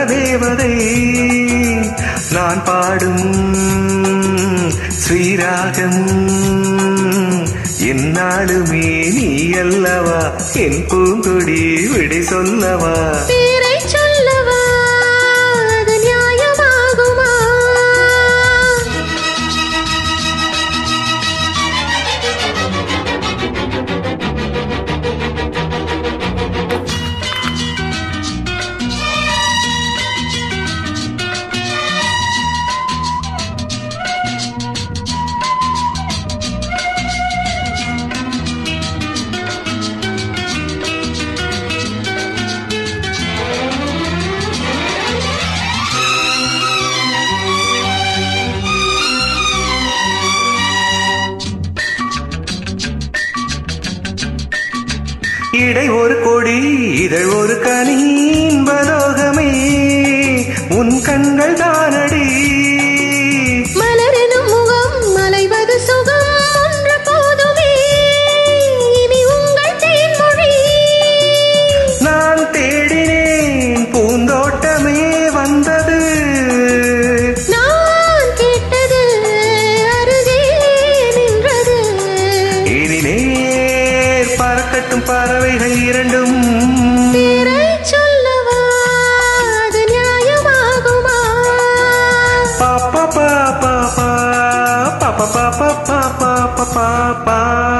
தேவதை நான் பாடும் ஸ்ரீராகம் என்னாலுமே நீ அல்லவா என் பூங்கொடி விடை சொல்லவா பேரை சொல்லவா அது நியாயமாகுமா இடை ஒரு கொடி இதழ் ஒரு கனின்பலோகமே உன் கண்கள் தானடி மலரெனும் முகம் மலைவது சுகம் ஒன்று போதுமே இனி உங்கள் தேன்மொழி நான் தேடினேன் பூந்தோட்டமே வந்தது நான் கேட்டது அருகே நின்றது இனி நேர் பறக்கட்டும் பறவைகள் இரண்டும் பேரை சொல்லவா அது நியாயமாகுமா பாப்பா பாப்பா பாப்பா பாப்பா பாப்பா பாப்பா பாப்பா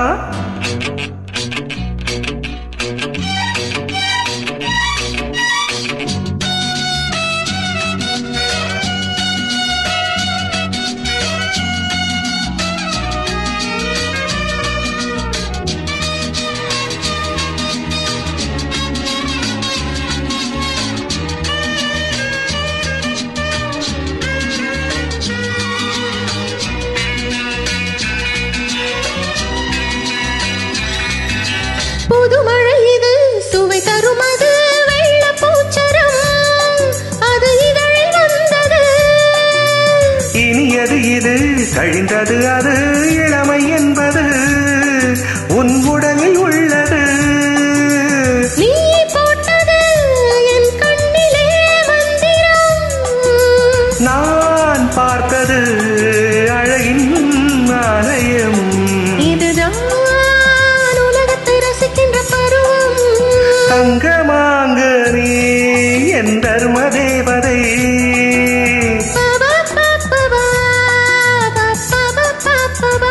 புதுமழை இது சுவை தரும் அது வெள்ள பூச்சரம் அது இதழில் வந்தது இனியது இது கழிந்தது அது இளமை என்பது உன் உடலில் உள்ளது நீ போட்டது என் கண்ணிலே மந்திரம் நான் பார்த்தது அழகின் ஆலயம் இதுதான் உலகத்தை ரசிக்கின்ற பருவம் தங்கமாங்க நீ என் தர்ம தேவதை பபா பப்பபா, பப்பபா பப்பபா.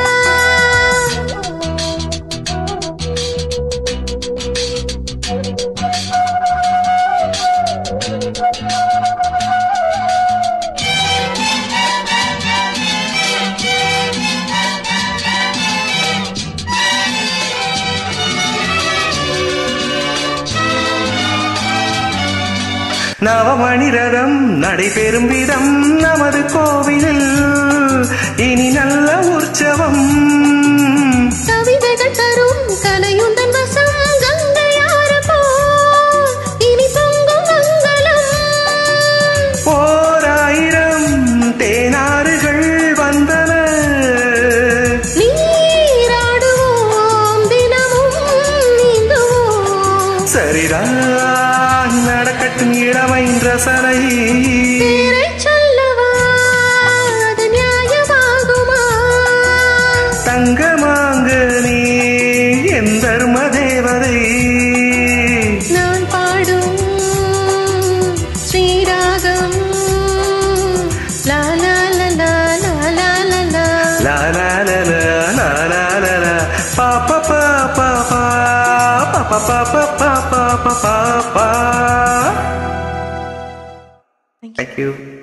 நவமணி ரதம் நடைபெறும் விதம் நமது கோவிலில் இனி நல்ல உற்சவம் கவிதைகள் தரும் கலையுந்தன் வசம் கங்கையாறு போல் இனி பொங்கும் மங்களம் ஓராயிரம் தேனாறுகள் வந்தன நீராடுவோம் தினமும் நீந்துவோம் சரிதான் நடக்கட்டும் இளமை ரசனை பேரை சொல்லவா அது நியாயமாகுமா தங்கமாங்க நீ என் தர்ம தேவதை நான் பாடும் ஸ்ரீராகம் லா லா லா லா லா லா லா லா லா லா லா லா லா லா லா லா பா பா பா பா பா பா பா பா பா பா பா பா பா Thank you. Thank you.